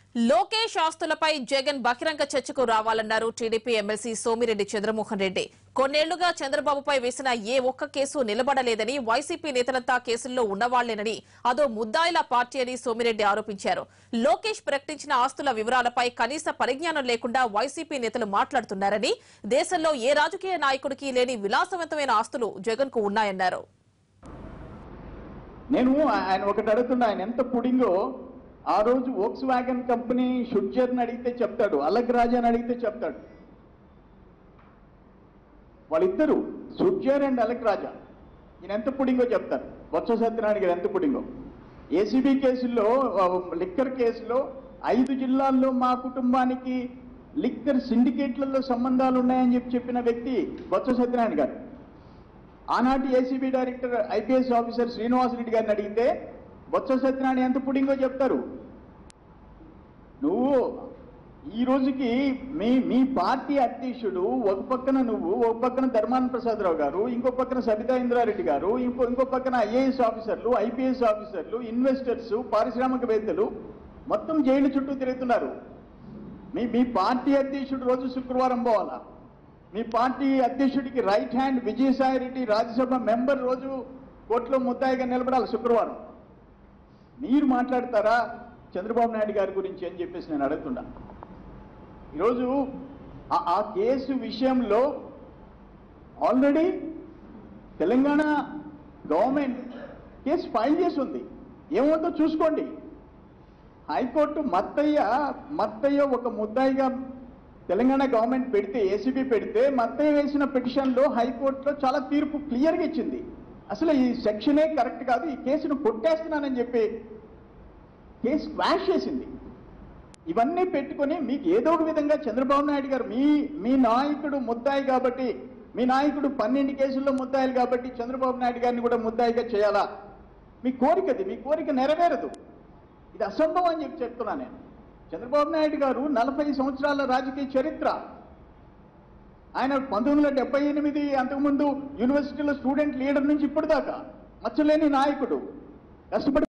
లోకేష్ ఆస్తులపై జగన్ బహిరంగ చర్చకు రావాలన్నారు టీడీపీ ఎమ్మెల్సీ సోమిరెడ్డి చంద్రమోహన్ రెడ్డి కొన్నేళ్లుగా చంద్రబాబుపై వేసిన ఏ ఒక్క కేసు నిలబడలేదని వైసీపీ నేతలంతా కేసుల్లో ఉన్నవాళ్లేనని అదో ముద్దాయిల పార్టీ అని సోమిరెడ్డి ఆరోపించారు లోకేష్ ప్రకటించిన ఆస్తుల వివరాలపై కనీస పరిజ్ఞానం లేకుండా వైసీపీ నేతలు మాట్లాడుతున్నారని దేశంలో ఏ రాజకీయ నాయకుడికి లేని విలాసవంతమైన ఆస్తులు జగన్ కు ఉన్నాయన్నారు నేను ఆయన ఒకటి అడుగుతున్నా ఆయన ఎంత పుడింగో ఆ రోజు వోక్స్ వ్యాగన్ కంపెనీ షుడ్జర్ని అడిగితే చెప్తాడు అలగ్ రాజాని అడిగితే చెప్తాడు వాళ్ళిద్దరు సుడ్జర్ అండ్ అలగ్ రాజా ఈయన ఎంత పుడింగో చెప్తారు బొత్స సత్యనారాయణ గారు ఎంత పుడింగో ఏసీబీ కేసుల్లో ఆ, లిక్కర్ కేసులో ఐదు జిల్లాల్లో మా కుటుంబానికి లిక్కర్ సిండికేట్లలో సంబంధాలు ఉన్నాయని చెప్పి చెప్పిన వ్యక్తి బొత్స సత్యనారాయణ గారు ఆనాటి ACB director IPS officer Srinivasareddy గారిని అడిగితే బొత్స సత్యనారాయణ ఎంత పుడింగో చెప్తారు నువ్వు ఈ రోజుకి మీ మీ పార్టీ అధ్యక్షుడు ఒక పక్కన నువ్వు ఒక పక్కన ధర్మాన ప్రసాదరావు గారు ఇంకో పక్కన సబితా ఇంద్రారెడ్డి గారు ఇంకో ఇంకో పక్కన ఐఏఎస్ ఆఫీసర్లు ఐపీఎస్ ఆఫీసర్లు ఇన్వెస్టర్స్ పారిశ్రామికవేత్తలు మొత్తం జైలు చుట్టూ తిరుగుతున్నారు మీ మీ పార్టీ అధ్యక్షుడు రోజు శుక్రవారం పోవాలా మీ party అధ్యక్షుడికి right hand Vijayasai Reddy Rajya Sabha member రోజు కోర్టులో ముద్దాయిగా నిలబడాలి శుక్రవారం మీరు మాట్లాడతారా చంద్రబాబు నాయుడు గారి గురించి అని చెప్పేసి నేను అడుగుతున్నా ఈరోజు ఆ- ఆ కేసు విషయంలో already Telangana government case file చేసి ఉంది ఏమవుతుందో చూసుకోండి హైకోర్టు మత్తయ్య మత్తయ్య ఒక ముద్దాయిగా తెలంగాణ గవర్నమెంట్ పెడితే ఏసీబీ పెడితే మత్తయ్య వేసిన పిటిషన్లో హైకోర్టులో చాలా తీర్పు క్లియర్గా ఇచ్చింది అసలు ఈ సెక్షనే కరెక్ట్ కాదు ఈ కేసును కొట్టేస్తున్నానని చెప్పి కేసు క్వాష్ చేసింది ఇవన్నీ పెట్టుకొని మీకు ఏదో ఒక విధంగా చంద్రబాబు నాయుడు గారు మీ మీ నాయకుడు ముద్దాయి కాబట్టి మీ నాయకుడు పన్నెండు కేసుల్లో ముద్దాయిలు కాబట్టి చంద్రబాబు నాయుడు గారిని కూడా ముద్దాయిగా చేయాలా మీ కోరికది మీ కోరిక నెరవేరదు ఇది అసంభవం అని చెప్పి చెప్తున్నా నేను చంద్రబాబు నాయుడు గారు నలభై సంవత్సరాల రాజకీయ చరిత్ర ఆయన పంతొమ్మిది వందల డెబ్బై ఎనిమిది అంతకుముందు యూనివర్సిటీలో స్టూడెంట్ లీడర్ నుంచి ఇప్పటిదాకా మచ్చలేని నాయకుడు కష్టపడి